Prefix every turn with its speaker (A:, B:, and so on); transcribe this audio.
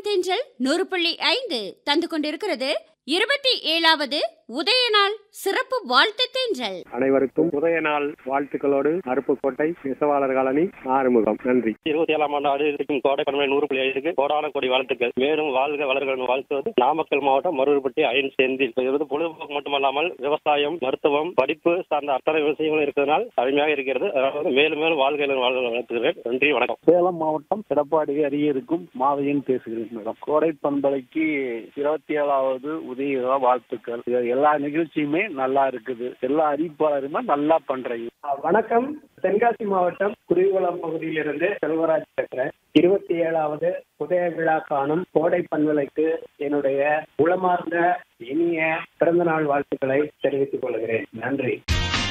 A: மாலையின் தென்றல் நூறு புள்ளி ஐந்து தந்து கொண்டிருக்கிறது இருபத்தி ஏழாவது உதய நாள் சிறப்பு வாழ்த்து தென்றல்
B: அனைவருக்கும் உதய நாள் வாழ்த்துக்களோடு அருப்புக்கோட்டை நெசவாளர் காலனி ஆறுமுகம் நன்றி
C: இருபத்தி ஏழாம் ஆண்டு ஆண்டு இருக்கும் கோடை பன்மலை நூறு புள்ளி ஐந்துக்கு கோடான கோடி வாழ்த்துக்கள் மேலும் வாழ்க வளர்கள் வாழ்த்துவது நாமக்கல் மாவட்டம் மருவப்பட்டி அயன் செந்தில் இது வந்து பொழுதுபோக்கு மட்டுமல்லாமல் விவசாயம் மருத்துவம் படிப்பு சார்ந்த அத்தனை விஷயங்களும் இருக்கிறதுனால் அருமையாக இருக்கிறது அதாவது மேலும் மேலும் வாழ்க வாழ்க வாழ்த்துகிறேன் நன்றி வணக்கம்
D: சேலம் மாவட்டம் எடப்பாடி அருகே இருக்கும் மாவையன் பேசுகிறேன் மேடம் கோடை பண்பலைக்கு இருபத்தி ஏழாவது உதய வாழ்த்துக்கள் இது எல்லா நிகழ்ச்சியுமே நல்லா இருக்குது எல்லா அறிவிப்பாளருமே நல்லா பண்றீங்க
B: வணக்கம் தென்காசி மாவட்டம் குருவிகுளம் பகுதியிலிருந்து செல்வராஜ் பேசுறேன் இருபத்தி ஏழாவது உதய விழா காணும் கோடை பண்பலைக்கு என்னுடைய உளமார்ந்த இனிய பிறந்த நாள் வாழ்த்துக்களை தெரிவித்துக் கொள்கிறேன் நன்றி